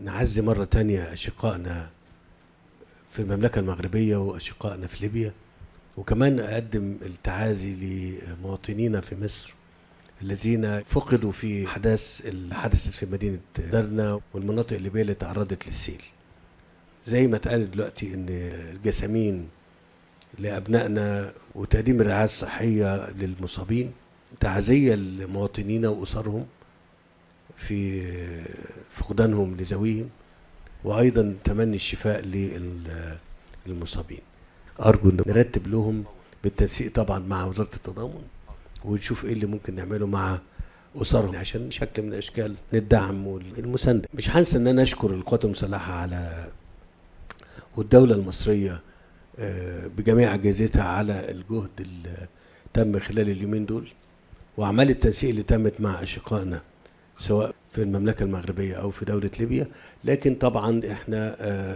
نعزي مرة تانية أشقائنا في المملكة المغربية وأشقائنا في ليبيا وكمان أقدم التعازي لمواطنينا في مصر الذين فقدوا في أحداث اللي حدثت في مدينة درنا والمناطق الليبية اللي تعرضت للسيل زي ما اتقال دلوقتي ان الجسامين لابنائنا وتقديم الرعايه الصحيه للمصابين تعزيه لمواطنينا واسرهم في فقدانهم لذويهم وايضا تمني الشفاء للمصابين ارجو ان نرتب لهم بالتنسيق طبعا مع وزاره التضامن ونشوف ايه اللي ممكن نعمله مع اسرهم عشان شكل من اشكال الدعم والمسانده مش هنسى ان انا اشكر القوات المسلحه على والدوله المصريه بجميع اجهزتها على الجهد اللي تم خلال اليومين دول واعمال التنسيق اللي تمت مع اشقائنا سواء في المملكه المغربيه او في دوله ليبيا لكن طبعا احنا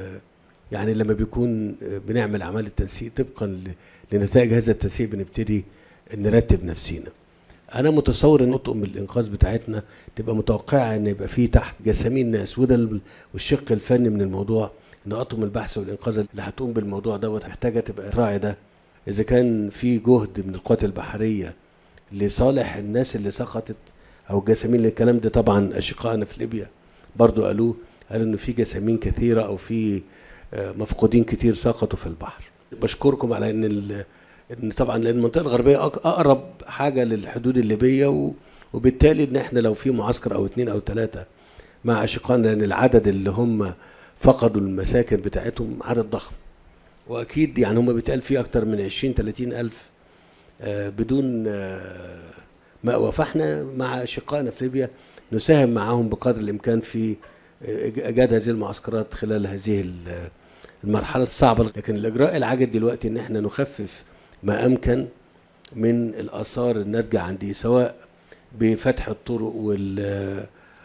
يعني لما بيكون بنعمل اعمال التنسيق طبقا لنتائج هذا التنسيق بنبتدي نرتب نفسينا انا متصور ان اطقم الانقاذ بتاعتنا تبقى متوقعه ان يبقى في تحت جسامين ناس وده والشق الفني من الموضوع ان اطقم البحث والانقاذ اللي هتقوم بالموضوع دوت محتاجه تبقى راعي ده اذا كان في جهد من القوات البحريه لصالح الناس اللي سقطت او الجسامين الكلام ده طبعا اشقائنا في ليبيا برضو قالوه قالوا ان في جسامين كثيره او في مفقودين كتير سقطوا في البحر بشكركم على ان ان طبعا لان المنطقه الغربيه اقرب حاجه للحدود الليبيه وبالتالي ان احنا لو في معسكر او اثنين او ثلاثه مع اشقائنا لان العدد اللي هم فقدوا المساكن بتاعتهم عدد ضخم واكيد يعني هم بيتقال في اكتر من 20 30 الف آه بدون آه مأوى فاحنا مع اشقائنا في ليبيا نساهم معهم بقدر الامكان في ايجاد هذه المعسكرات خلال هذه المرحله الصعبه لكن الاجراء العاجل دلوقتي ان احنا نخفف ما امكن من الاثار الناتجه عن دي سواء بفتح الطرق وال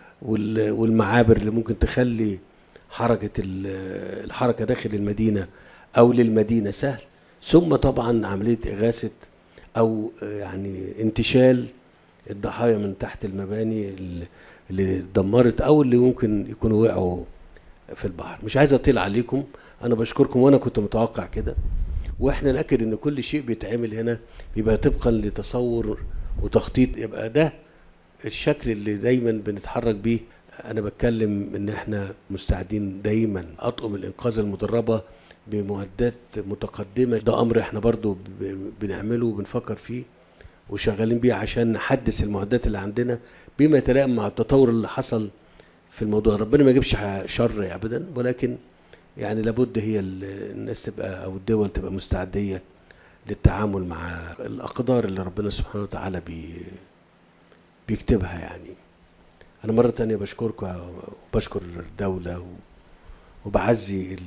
والمعابر اللي ممكن تخلي حركة الحركة داخل المدينة أو للمدينة سهل ثم طبعا عملية إغاثة أو يعني انتشال الضحايا من تحت المباني اللي دمرت أو اللي ممكن يكونوا وقعوا في البحر مش عايز أطيل عليكم أنا بشكركم وأنا كنت متوقع كده وإحنا نأكد إن كل شيء بيتعمل هنا بيبقى طبقا لتصور وتخطيط يبقى ده الشكل اللي دايما بنتحرك بيه انا بتكلم ان احنا مستعدين دايما اطقم الانقاذ المدربه بمعدات متقدمه ده امر احنا برضو بنعمله وبنفكر فيه وشغالين بيه عشان نحدث المعدات اللي عندنا بما يتلائم مع التطور اللي حصل في الموضوع ربنا ما يجيبش شر ابدا ولكن يعني لابد هي الناس تبقى او الدول تبقى مستعديه للتعامل مع الاقدار اللي ربنا سبحانه وتعالى بي بيكتبها يعني أنا مرة تانية بشكركم وبشكر الدولة وبعزي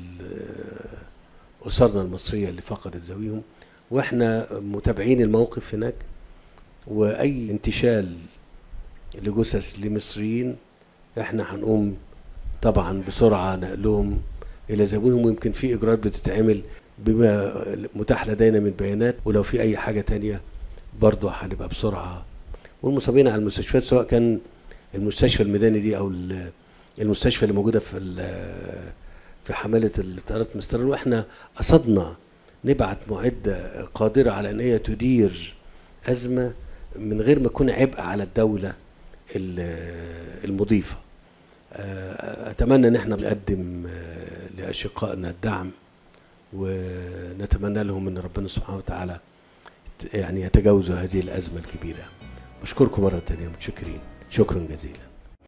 أسرنا المصرية اللي فقدت ذويهم وإحنا متابعين الموقف هناك وأي انتشال لجثث لمصريين إحنا هنقوم طبعا بسرعة نقلهم إلى ذويهم ويمكن في إجراءات بتتعمل بما متاح لدينا من بيانات ولو في أي حاجة تانية برضه هنبقى بسرعة والمصابين على المستشفيات سواء كان المستشفى الميداني دي او المستشفى اللي موجوده في في حماله الطيارات مستر واحنا قصدنا نبعت معده قادره على ان هي تدير ازمه من غير ما يكون عبء على الدوله المضيفه اتمنى ان احنا نقدم لاشقائنا الدعم ونتمنى لهم ان ربنا سبحانه وتعالى يعني يتجاوزوا هذه الازمه الكبيره بشكركم مره ثانيه متشكرين شكرا جزيلا